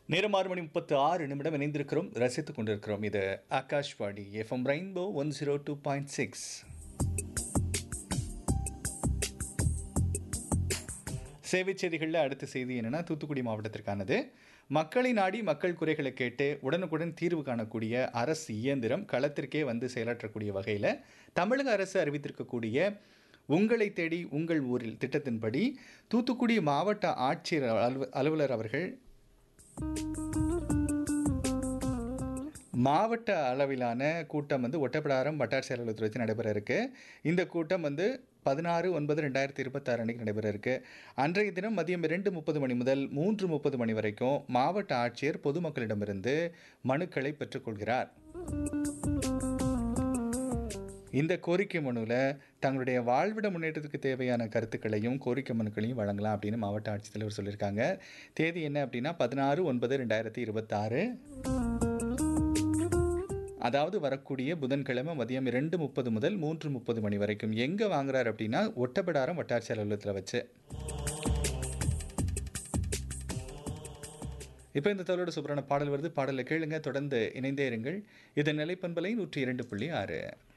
நேரம் ஆறு மணி முப்பத்து ஆறு நிமிடம் இணைந்திருக்கிறோம் ரசித்துக் கொண்டிருக்கிறோம் இது Akashvani FM rainbow one zero two point six சேவை செய்திகளில் அடுத்த செய்தி என்னன்னா தூத்துக்குடி மாவட்டத்திற்கானது மக்களை நாடி மக்கள் குறைகளை கேட்டு உடனுக்குடன் தீர்வு காணக்கூடிய அரசு இயந்திரம் களத்திற்கே வந்து செயலாற்றக்கூடிய வகையில் தமிழக அரசு அறிவித்திருக்கக்கூடிய உங்களை தேடி உங்கள் ஊரில் திட்டத்தின்படி தூத்துக்குடி மாவட்ட ஆட்சியர் அலுவ- அலுவலர் அவர்கள் மாவட்ட அளவிலான கூட்டம் வந்து ஒட்டப்பிடாரம் வட்டாட்சி அலுவலகத்தில் வச்சு நடைபெற இருக்கு இந்த கூட்டம் வந்து பதினாறு ஒன்பது ரெண்டாயிரத்தி இருபத்தாறு அன்னைக்கு நடைபெற இருக்கு அன்றைய தினம் மதியம் இரண்டு முப்பது மணி முதல் மூன்று முப்பது மணி வரைக்கும் மாவட்ட ஆட்சியர் பொதுமக்களிடமிருந்து மனுக்களை பெற்றுக்கொள்கிறார் இந்த கோரிக்கை மனுவில் தங்களுடைய வாழ்விட முன்னேற்றத்துக்கு தேவையான கருத்துக்களையும் கோரிக்கை மனுக்களையும் வழங்கலாம் அப்படின்னு மாவட்ட ஆட்சித்தலைவர் சொல்லியிருக்காங்க தேதி என்ன அப்படின்னா பதினாறு ஒன்பது ரெண்டாயிரத்தி இருபத்தாறு அதாவது வரக்கூடிய புதன்கிழமை மதியம் இரண்டு முப்பது முதல் மூன்று முப்பது மணி வரைக்கும் எங்கே வாங்குறாரு அப்படின்னா ஒட்டப்பிடாரம் வட்டாட்சி அலுவலகத்தில் வச்சு இப்போ இந்த தகவலோட சூப்பரான பாடல் வருது பாடலை கேளுங்க தொடர்ந்து இணைந்தே இருங்கள் இது நிலைப்பண்பலை நூற்றி இரண்டு புள்ளி ஆறு